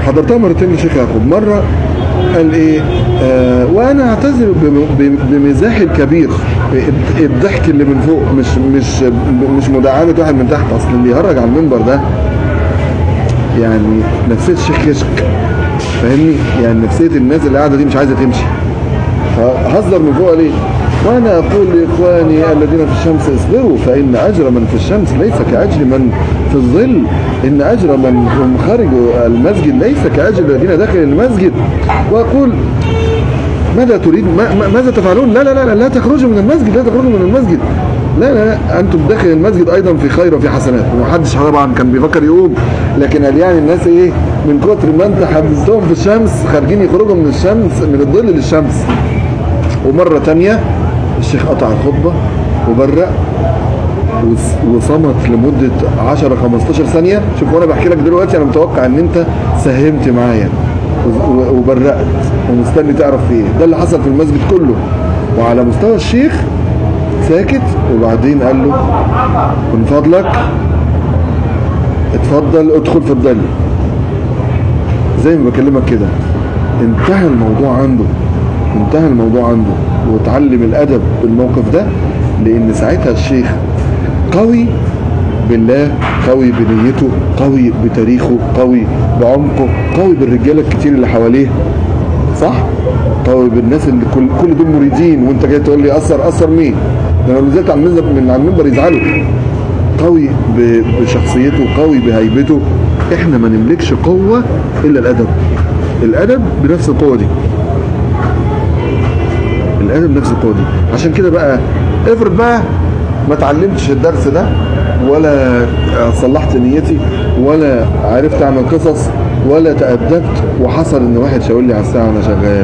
حضرتها مرتين للشيخ يعقوب مرة قال ايه آه وانا اعتذر بم- بم- بمزاحي الكبير الضحك اللي من فوق مش مش مش مداعبة واحد من تحت اصل اللي يهرج على المنبر ده يعني نفسية الشيخ كشك فاهمني يعني نفسية الناس اللي قاعدة دي مش عايزة تمشي فهزر من فوق ليه وانا اقول لاخواني الذين في الشمس اصبروا فان اجر من في الشمس ليس كاجر من في الظل ان اجر من هم خرجوا المسجد ليس كاجر الذين دخلوا المسجد واقول ماذا تريد ما ما- ماذا تفعلون لا لا لا لا, لا تخرجوا من المسجد لا تخرجوا من المسجد لا لا لا انتم داخل المسجد ايضا في خير وفي حسنات ومحدش طبعا كان بيفكر يقوم لكن قال يعني الناس ايه من كتر ما انت حبستهم في الشمس خارجين يخرجوا من الشمس من الظل للشمس ومرة تانية الشيخ قطع الخطبة وبرق وس- وصمت لمدة 10 15 ثانية شوف وانا بحكي لك دلوقتي انا متوقع ان انت ساهمت معايا و- و- وبرقت ومستني تعرف في ايه ده اللي حصل في المسجد كله وعلى مستوى الشيخ ساكت وبعدين قال له من فضلك اتفضل ادخل في الظل زي ما بكلمك كده انتهى الموضوع عنده انتهى الموضوع عنده وتعلم الادب بالموقف ده لان ساعتها الشيخ قوي بالله قوي بنيته قوي بتاريخه قوي بعمقه قوي بالرجاله الكتير اللي حواليه صح قوي بالناس اللي كل كل دول مريدين وانت جاي تقول لي اثر اثر مين ده انا لو نزلت على المنبر من على المنبر يزعلوا قوي ب- بشخصيته قوي بهيبته احنا ما نملكش قوه الا الادب الادب بنفس القوه دي الادب بنفس القوه دي عشان كده بقى افرض بقى ما اتعلمتش الدرس ده ولا صلحت نيتي ولا عرفت اعمل قصص ولا تأدبت وحصل ان واحد شاور لي على الساعه وانا شغال